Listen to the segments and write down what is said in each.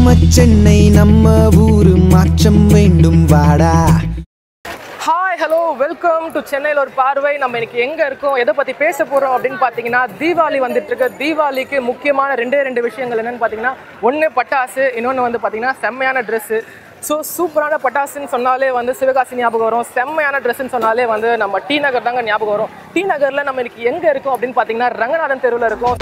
நம்ம சென்னை நம்ம ஊரு மாற்றம் வேண்டும் வாடா ஹாய் ஹலோ வெல்கம் டு சென்னையில் ஒரு பார்வை நம்ம இன்னைக்கு எங்கே இருக்கோம் எதை பற்றி பேச போகிறோம் அப்படின்னு பார்த்தீங்கன்னா தீபாவளி வந்துட்டு இருக்கு தீபாவளிக்கு முக்கியமான ரெண்டே ரெண்டு விஷயங்கள் என்னன்னு பார்த்தீங்கன்னா ஒன்று பட்டாசு இன்னொன்று வந்து பார்த்தீங்கன்னா செம்மையான ட்ரெஸ்ஸு ஸோ சூப்பரான பட்டாசுன்னு சொன்னாலே வந்து சிவகாசி ஞாபகம் வரும் செம்மையான ட்ரெஸ்ஸுன்னு சொன்னாலே வந்து நம்ம டி நகர் தாங்க ஞாபகம் வரும் டி நகரில் நம்ம இன்னைக்கு எங்கே இருக்கோம் அப்படின்னு பார்த்தீங்கன்னா ரங்கநாதன் தெருவில் இருக்கோம்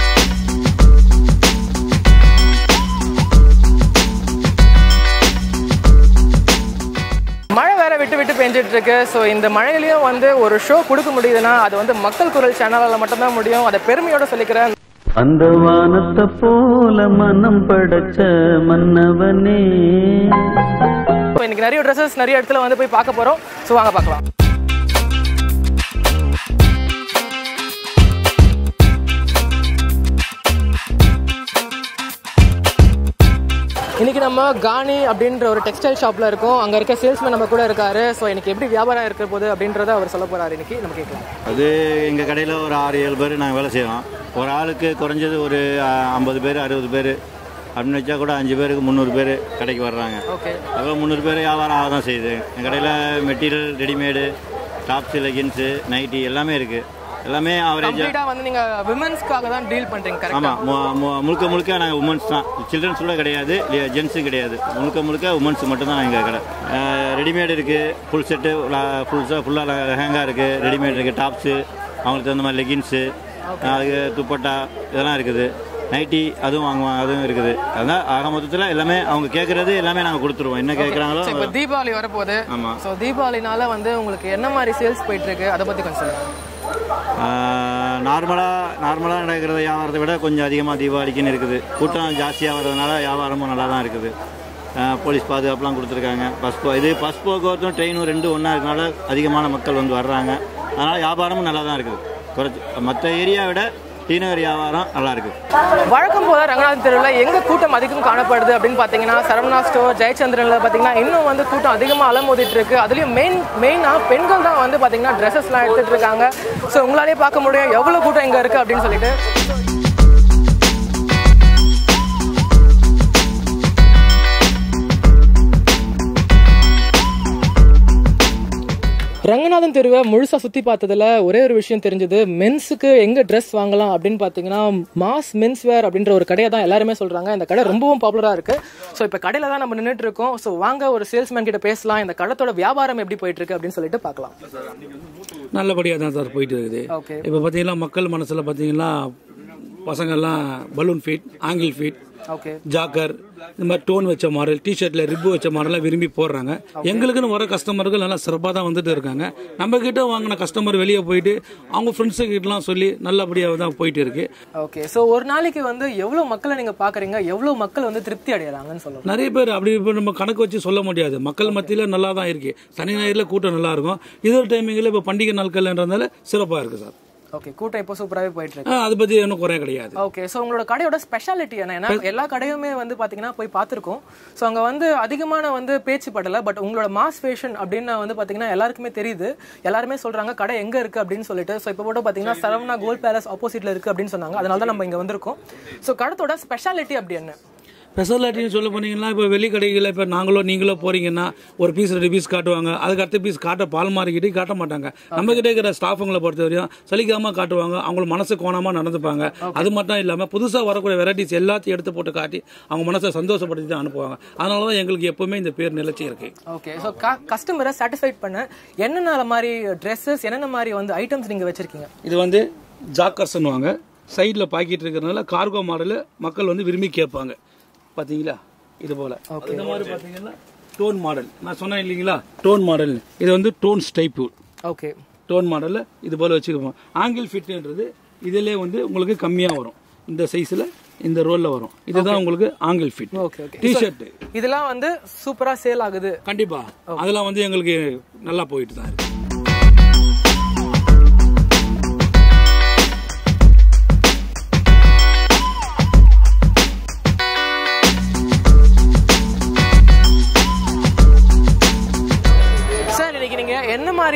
மழை வேற விட்டு விட்டு பெஞ்சிட்டு இருக்கு ஸோ இந்த மழையிலையும் வந்து ஒரு ஷோ கொடுக்க முடியுதுன்னா அது வந்து மக்கள் குரல் சேனலால் மட்டும்தான் முடியும் அதை பெருமையோட சொல்லிக்கிறேன் அந்த வானத்தை போல மனம் படைச்ச மன்னவனே ஸோ இன்னைக்கு நிறைய ட்ரெஸ்ஸஸ் நிறைய இடத்துல வந்து போய் பார்க்க போகிறோம் ஸோ வாங்க பார்க்கலாம் இன்னைக்கு நம்ம கானி அப்படின்ற ஒரு டெக்ஸ்டைல் ஷாப்ல இருக்கோம் அங்க இருக்க சேல்ஸ்மேன் நம்ம கூட இருக்காரு ஸோ இன்னைக்கு எப்படி வியாபாரம் இருக்க போகுது அப்படின்றத அவர் சொல்ல போறாரு இன்னைக்கு நம்ம கேட்கலாம் அது எங்கள் கடையில் ஒரு ஆறு ஏழு பேர் நாங்கள் வேலை செய்கிறோம் ஒரு ஆளுக்கு குறைஞ்சது ஒரு ஐம்பது பேர் அறுபது பேர் அப்படின்னு வச்சா கூட அஞ்சு பேருக்கு முந்நூறு பேர் கடைக்கு வர்றாங்க ஓகே அப்புறம் முந்நூறு பேர் வியாபாரம் ஆக தான் செய்யுது எங்கள் கடையில் material readymade tops leggings nightie எல்லாமே இருக்குது எல்லாமே ஆவரேஜாக கம்ப்ளீட்டா வந்து நீங்க விமன்ஸ்க்காக தான் டீல் பண்றீங்க கரெக்டா ஆமாம் முழுக்க முழுக்க நாங்கள் உமன்ஸ் தான் சில்ட்ரன்ஸ் கூட கிடையாது ஜென்ஸும் கிடையாது முழுக்க முழுக்க உமன்ஸ் மட்டும்தான் எங்கள் கடை ரெடிமேட் இருக்குது ஃபுல் செட்டு ஃபுல்ஸாக ஃபுல்லாக லெஹங்கா இருக்குது ரெடிமேட் இருக்குது டாப்ஸு அவங்களுக்கு தகுந்த மாதிரி லெகின்ஸு அதுக்கு துப்பட்டா இதெல்லாம் இருக்குது நைட்டி அதுவும் வாங்குவாங்க அதுவும் இருக்குது அதான் ஆக மொத்தத்தில் எல்லாமே அவங்க கேட்குறது எல்லாமே நாங்கள் கொடுத்துருவோம் என்ன கேட்குறாங்களோ இப்போ தீபாவளி வரப்போகுது ஆமா. ஸோ தீபாவளினால வந்து உங்களுக்கு என்ன மாதிரி சேல்ஸ் போயிட்டு இருக்கு அதை பத்தி கொஞ்சம் சொல்லுங்க நார்மலாக நார்மலாக நடக்கிற வியாபாரத்தை விட கொஞ்சம் அதிகமாக தீபாவளிக்குன்னு இருக்குது கூட்டம் ஜாஸ்தியாக வர்றதுனால வியாபாரமும் நல்லா தான் இருக்குது ஆஹ் போலீஸ் பாதுகாப்புலாம் கொடுத்துருக்காங்க பஸ் போ இது பஸ் போக்குவரத்தும் ட்ரெயினும் ரெண்டும் ஒன்றா இருக்கனால அதிகமான மக்கள் வந்து வர்றாங்க அதனால் வியாபாரமும் நல்லா தான் இருக்குது குறைச்சி மற்ற ஏரியா விட டீநகர் வியாபாரம் நல்லா இருக்குது வழக்கம் போல ரங்கநாதன் தெருவில் எங்க கூட்டம் அதிகம் காணப்படுது அப்படின்னு பார்த்தீங்கன்னா சரவணா ஸ்டோர் ஜெயச்சந்திரன்ல பார்த்தீங்கன்னா இன்னும் வந்து கூட்டம் அதிகமாக அலமோதிட்டு இருக்கு அதுலயும் மெயின் மெயினாக பெண்கள் தான் வந்து பார்த்தீங்கன்னா ட்ரெஸ்ஸஸ்லாம் எடுத்துட்டு இருக்காங்க ஸோ உங்களாலே பார்க்க முடியும் எவ்வளோ கூட்டம் இங்கே இருக்கு அப்படின்னு சொல்லிட்டு ரங்கநாதன் தெருவை முழுசா சுத்தி பார்த்ததுல ஒரே ஒரு விஷயம் தெரிஞ்சது மென்ஸுக்கு எங்க ட்ரெஸ் வாங்கலாம் அப்படின்னு பாத்தீங்கன்னா மாஸ் மென்ஸ் வேர் அப்படின்ற ஒரு கடையை தான் எல்லாருமே சொல்றாங்க இந்த கடை ரொம்பவும் பாப்புலரா இருக்கு ஸோ இப்போ கடையில தான் நம்ம நின்றுட்டு இருக்கோம் ஸோ வாங்க ஒரு சேல்ஸ்மேன் கிட்ட பேசலாம் இந்த கடத்தோட வியாபாரம் எப்படி போயிட்டு இருக்கு அப்படின்னு சொல்லிட்டு பார்க்கலாம் நல்லபடியாக தான் சார் போயிட்டு இருக்குது ஓகே இப்போ பார்த்தீங்கன்னா மக்கள் மனசில் பார்த்தீங்கன்னா பசங்கள்லாம் balloon fit ankle fit okay jogger இந்த மாதிரி டோன் வச்ச மாடல் டிஷர்ட்ல ரிப்பு வச்ச மாடலாம் விரும்பி போடுறாங்க எங்களுக்குன்னு வர கஸ்டமர்கள் நல்லா சிறப்பாக தான் வந்துட்டு இருக்காங்க நம்ம கிட்ட வாங்கின கஸ்டமர் வெளியே போயிட்டு அவங்க ஃப்ரெண்ட்ஸு கிட்டலாம் சொல்லி நல்லபடியாக தான் போயிட்டு இருக்கு ஓகே ஸோ ஒரு நாளைக்கு வந்து எவ்வளவு மக்களை நீங்க பாக்குறீங்க எவ்வளவு மக்கள் வந்து திருப்தி அடையறாங்கன்னு சொல்லலாம் நிறைய பேர் அப்படி இப்போ நம்ம கணக்கு வச்சு சொல்ல முடியாது மக்கள் மத்தியில் நல்லா தான் இருக்கு சனி ஞாயிறில் கூட்டம் நல்லா இருக்கும் இதர் டைமிங்கில் இப்போ பண்டிகை நாட்கள்ன்றதுனால சிறப்பாக இருக்கு சார் ஓகே கூட்டம் இப்போ சூப்பராகவே போயிட்டு இருக்கு ஆ, அதை பற்றி ஒன்றும் குறை கிடையாது ஓகே ஸோ உங்களோட கடையோட ஸ்பெஷாலிட்டி என்ன ஏன்னா எல்லா கடையுமே வந்து பார்த்தீங்கன்னா போய் பார்த்துருக்கோம் ஸோ அங்கே வந்து அதிகமான வந்து பேச்சு படலை பட் உங்களோட மாஸ் ஃபேஷன் அப்படின்னு வந்து பார்த்தீங்கன்னா எல்லாருக்குமே தெரியுது எல்லாருமே சொல்கிறாங்க கடை எங்கே இருக்குது அப்படின்னு சொல்லிட்டு ஸோ இப்போ கூட பார்த்தீங்கன்னா சரவணா கோல்ட் பேலஸ் ஆப்போசிட்டில் இருக்குது அப்படின்னு சொன்னாங்க அதனால தான் நம்ம இங்கே வந்திருக்கோம் ஸோ கடத்தோட ஸ்பெஷாலிட்டி அப்படி என்ன ஸ்பெஷாலிட்டின்னு சொல்ல போனீங்கன்னா இப்போ வெளி கடைகளில் இப்போ நாங்களோ நீங்களோ போறீங்கன்னா ஒரு பீஸ் ரெண்டு பீஸ் காட்டுவாங்க அதுக்கு அடுத்த பீஸ் காட்ட பால் மாறிக்கிட்டு காட்ட மாட்டாங்க நம்ம கிட்ட இருக்கிற ஸ்டாஃபுங்களை பொறுத்த வரையும் சலிக்காம காட்டுவாங்க அவங்க மனசு கோணமா நடந்துப்பாங்க அது மட்டும் இல்லாமல் புதுசாக வரக்கூடிய வெரைட்டிஸ் எல்லாத்தையும் எடுத்து போட்டு காட்டி அவங்க மனசை சந்தோஷப்படுத்தி தான் அனுப்புவாங்க அதனால தான் எங்களுக்கு எப்பவுமே இந்த பேர் நிலைச்சி இருக்கு ஓகே ஸோ கஸ்டமரை சாட்டிஸ்ஃபைட் பண்ண என்னென்ன மாதிரி ட்ரெஸ்ஸஸ் என்னென்ன மாதிரி வந்து ஐட்டம்ஸ் நீங்கள் வச்சிருக்கீங்க இது வந்து ஜாக்கர்ஸ்னுவாங்க சைடில் பாக்கெட் இருக்கிறதுனால கார்கோ மாடலு மக்கள் வந்து விரும்பி கேட்பாங்க பார்த்தீங்களா இது போல இந்த மாதிரி பார்த்தீங்கன்னா டோன் மாடல் நான் சொன்னேன் இல்லைங்களா டோன் மாடல் இது வந்து டோன்ஸ் டைப்பு ஓகே டோன் மாடலில் இது போல் வச்சுக்குவோம் ஆங்கிள் ஃபிட்ன்றது இதிலே வந்து உங்களுக்கு கம்மியாக வரும் இந்த சைஸில் இந்த ரோலில் வரும் இதுதான் உங்களுக்கு ankle fit okay okay T-shirt இதெல்லாம் வந்து சூப்பரா சேல் ஆகுது கண்டிப்பா அதெல்லாம் வந்து எங்களுக்கு நல்லா போயிட்டு தான் இருக்கு சார் இன்னைக்கு நீங்க என்ன மாதிரி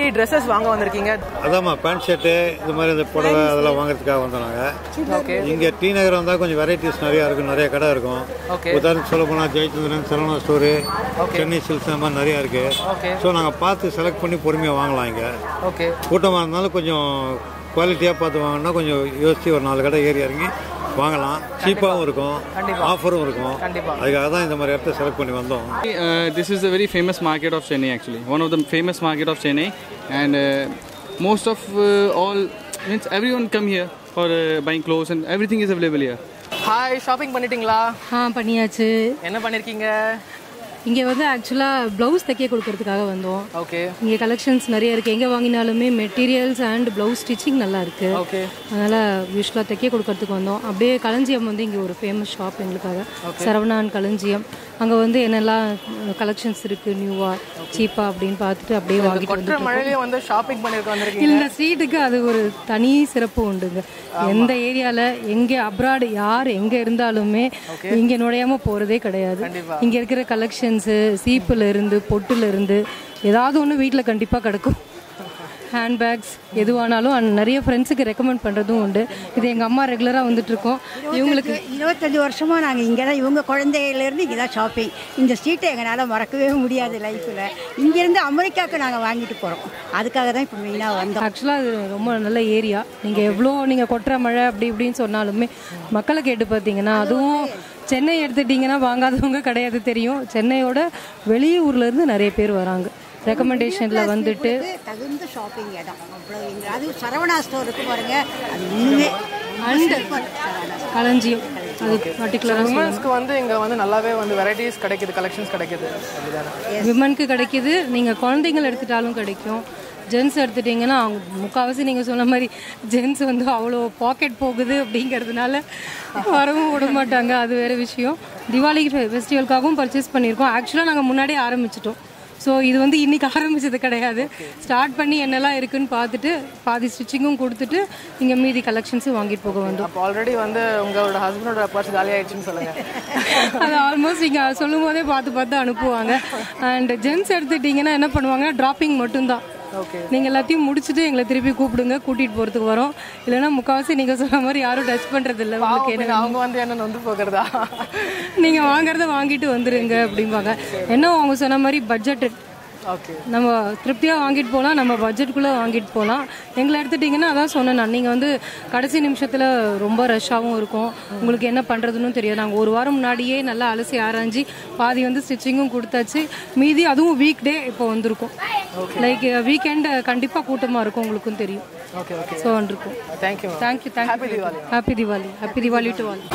மாதிரி ட்ரெஸ்ஸஸ் வாங்க வந்திருக்கீங்க அதாம்மா பேண்ட் ஷர்ட்டு இது மாதிரி இந்த புடவை அதெல்லாம் வாங்குறதுக்காக வந்தோம் நாங்கள் ஓகே இங்கே டி நகர் வந்தால் கொஞ்சம் வெரைட்டிஸ் நிறையா இருக்கும் நிறைய கடை இருக்கும் Okay. உதாரணத்துக்கு சொல்ல போனால் ஜெயச்சந்திரன் சரவணா ஸ்டோரு சென்னை சில்க்ஸ் அந்த மாதிரி நிறையா இருக்குது Okay. ஸோ நாங்கள் பார்த்து செலக்ட் பண்ணி பொறுமையாக வாங்கலாம் இங்கே ஓகே கூட்டமாக இருந்தாலும் கொஞ்சம் குவாலிட்டியாக பார்த்து வாங்கினா கொஞ்சம் யோசித்து ஒரு நாலு கடை ஏறி இறங்கி வாங்கலாம் சீப்பாகவும் இருக்கும் ஆஃபரும் இருக்கும் கண்டிப்பா. அதுக்காக தான் இந்த மாதிரி இடத்த செலக்ட் பண்ணி வந்தோம் Uh, this is a very famous market of Chennai actually, one of the famous market of Chennai, and uh, most of uh, all means everyone come here for uh, buying clothes and everything is available here. Hi shopping பண்ணிட்டீங்களா ஆ பண்ணியாச்சு என்ன பண்ணிருக்கீங்க இங்கே வந்து ஆக்சுவலாக blouse தைக்க கொடுக்கறதுக்காக வந்தோம் ஓகே இங்கே கலெக்ஷன்ஸ் நிறைய இருக்குது எங்கே வாங்கினாலுமே மெட்டீரியல்ஸ் அண்ட் ப்ளவுஸ் ஸ்டிச்சிங் நல்லா இருக்குது ஓகே அதனால் யூஸ்வலாக தைக்க கொடுக்கறதுக்கு வந்தோம் அப்படியே களஞ்சியம் வந்து இங்கே ஒரு ஃபேமஸ் ஷாப் எங்களுக்காக சரவணான் களஞ்சியம் அங்கே வந்து என்னெல்லாம் கலெக்ஷன்ஸ் இருக்குது நியூவாக சீப்பாக அப்படின்னு பார்த்துட்டு அப்படியே வாங்கிட்டு கொற்ற வந்துட்டு மழையிலயும் வந்து ஷாப்பிங் பண்ணிருக்க வந்திருக்கீங்க இந்த ஸ்ட்ரீட்டுக்கு அது ஒரு தனி சிறப்பு உண்டுங்க எந்த ஏரியால எங்க அப்ராடு யார் எங்க இருந்தாலுமே இங்க நுழையாம போறதே கிடையாது இங்க இருக்கிற கலெக்ஷன்ஸ் சீப்புல இருந்து பொட்டுல இருந்து ஏதாவது ஒன்று வீட்டில் கண்டிப்பா கிடக்கும் ஹேண்ட்பேக்ஸ் எதுவானாலும் and நிறைய ஃப்ரெண்ட்ஸுக்கு ரெக்கமெண்ட் பண்ணுறதும் உண்டு இது எங்கள் அம்மா ரெகுலராக வந்துட்டு இருக்கோம் இவங்களுக்கு இருபத்தஞ்சு வருஷமா நாங்கள் இங்கே தான் இவங்க குழந்தையிலேருந்து இங்கே தான் ஷாப்பிங் இந்த ஸ்ட்ரீட்டை எங்களால் மறக்கவே முடியாது லைஃப்பில் இங்கேருந்து அமெரிக்காவுக்கு நாங்கள் வாங்கிட்டு போகிறோம் அதுக்காக தான் இப்போ மெயினாக வந்தோம் ஆக்சுவலாக அது ரொம்ப நல்ல ஏரியா நீங்கள் எவ்வளோ நீங்கள் கொட்டுற மழை அப்படி இப்படின்னு சொன்னாலுமே மக்களை கேட்டு பார்த்தீங்கன்னா அதுவும் சென்னை எடுத்துட்டிங்கன்னா வாங்காதவங்க கிடையாது தெரியும் சென்னையோட வெளியூர்ல இருந்து நிறைய பேர் வராங்க ரெக்கமெண்டேஷனில் வந்துட்டு தகுந்த ஷாப்பிங் இடம் அவ்வளோ எங்க அது சரவணா ஸ்டோர் இருக்கு பாருங்க அது இன்னுமே அண்ட் களஞ்சியம் அது பர்டிகுலராக உமன்ஸ்க்கு வந்து இங்க வந்து நல்லாவே வந்து வெரைட்டிஸ் கிடைக்குது கலெக்ஷன்ஸ் கிடைக்குது அப்படிதானே விமனுக்கு கிடைக்குது நீங்கள் குழந்தைங்கள் எடுத்துட்டாலும் கிடைக்கும் ஜென்ஸ் எடுத்துட்டிங்கன்னா அவங்க முக்கால்வாசி நீங்கள் சொன்ன மாதிரி ஜென்ஸ் வந்து அவ்வளோ பாக்கெட் போகுது அப்படிங்கிறதுனால வரவும் விட மாட்டாங்க அது வேறு விஷயம் தீபாவளி ஃபெஸ்டிவலுக்காகவும் பர்ச்சேஸ் பண்ணியிருக்கோம் ஆக்சுவலாக நாங்கள் முன்னாடியே ஆரம்பிச்சிட்டோம் ஸோ இது வந்து இன்னைக்கு ஆரம்பிச்சது கிடையாது ஸ்டார்ட் பண்ணி என்னெல்லாம் இருக்குன்னு பார்த்துட்டு பாதி ஸ்டிச்சிங்கும் கொடுத்துட்டு இங்கே மீதி கலெக்ஷன்ஸும் வாங்கிட்டு போக வந்தோம் அப்போ ஆல்ரெடி வந்து உங்களோட ஹஸ்பண்டோட பர்ஸ் காலி ஆயிடுச்சுன்னு சொல்லுங்க அது ஆல்மோஸ்ட் இங்கே சொல்லும் போதே பார்த்து பார்த்து அனுப்புவாங்க அண்ட் ஜென்ஸ் எடுத்துட்டிங்கன்னா என்ன பண்ணுவாங்கன்னா டிராப்பிங் மட்டும்தான் நீங்கள் எல்லாத்தையும் முடிச்சுட்டு எங்களை திருப்பி கூப்பிடுங்க கூட்டிகிட்டு போகிறதுக்கு வரோம் இல்லைன்னா முக்கால்வாசி நீங்கள் சொன்ன மாதிரி யாரும் டச் பண்ணுறது இல்லை உங்களுக்கு பாவம், என்ன அவங்க வந்து என்ன வந்து போகிறதா நீங்கள் வாங்குறத வாங்கிட்டு வந்துருங்க அப்படிம்பாங்க என்ன அவங்க சொன்ன மாதிரி பட்ஜெட் ஓகே நம்ம திருப்தியாக வாங்கிட்டு போகலாம் நம்ம பட்ஜெட்டுக்குள்ளே வாங்கிட்டு போகலாம் எங்களை எடுத்துட்டிங்கன்னா அதான் சொன்னேன் நான் நீங்கள் வந்து கடைசி நிமிஷத்தில் ரொம்ப ரஷ்ஷாகவும் இருக்கும் உங்களுக்கு என்ன பண்ணுறதுன்னு தெரியாது நாங்கள் ஒரு வாரம் முன்னாடியே நல்லா அலசி ஆராய்ஞ்சி பாதி வந்து ஸ்டிச்சிங்கும் கொடுத்தாச்சு மீதி அதுவும் வீக் டே இப்போ வந்திருக்கும் லைக் வீக்கெண்ட் கண்டிப்பாக கூட்டமாக இருக்கும் உங்களுக்கும் தெரியும் ஓகே ஓகே ஸோ வந்திருக்கும் thank you thank you thank you happy Deepavali happy Deepavali to all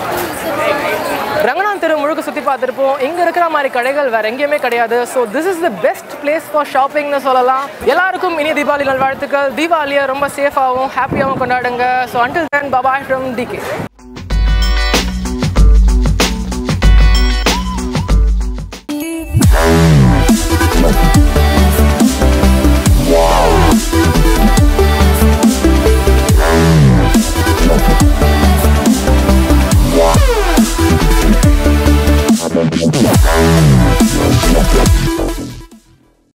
Ranganath தெரு முழுக்க சுற்றி பார்த்துருப்போம் இங்கே இருக்கிற மாதிரி கடைகள் வேற எங்கேயுமே கிடையாது so this is the best place for ஷாப்பிங்னு சொல்லலாம் எல்லாருக்கும் இனி தீபாவளி நல்வாழ்த்துக்கள் தீபாவளியை ரொம்ப சேஃபாகவும் ஹாப்பியாகவும் கொண்டாடுங்க so until then bye bye from decay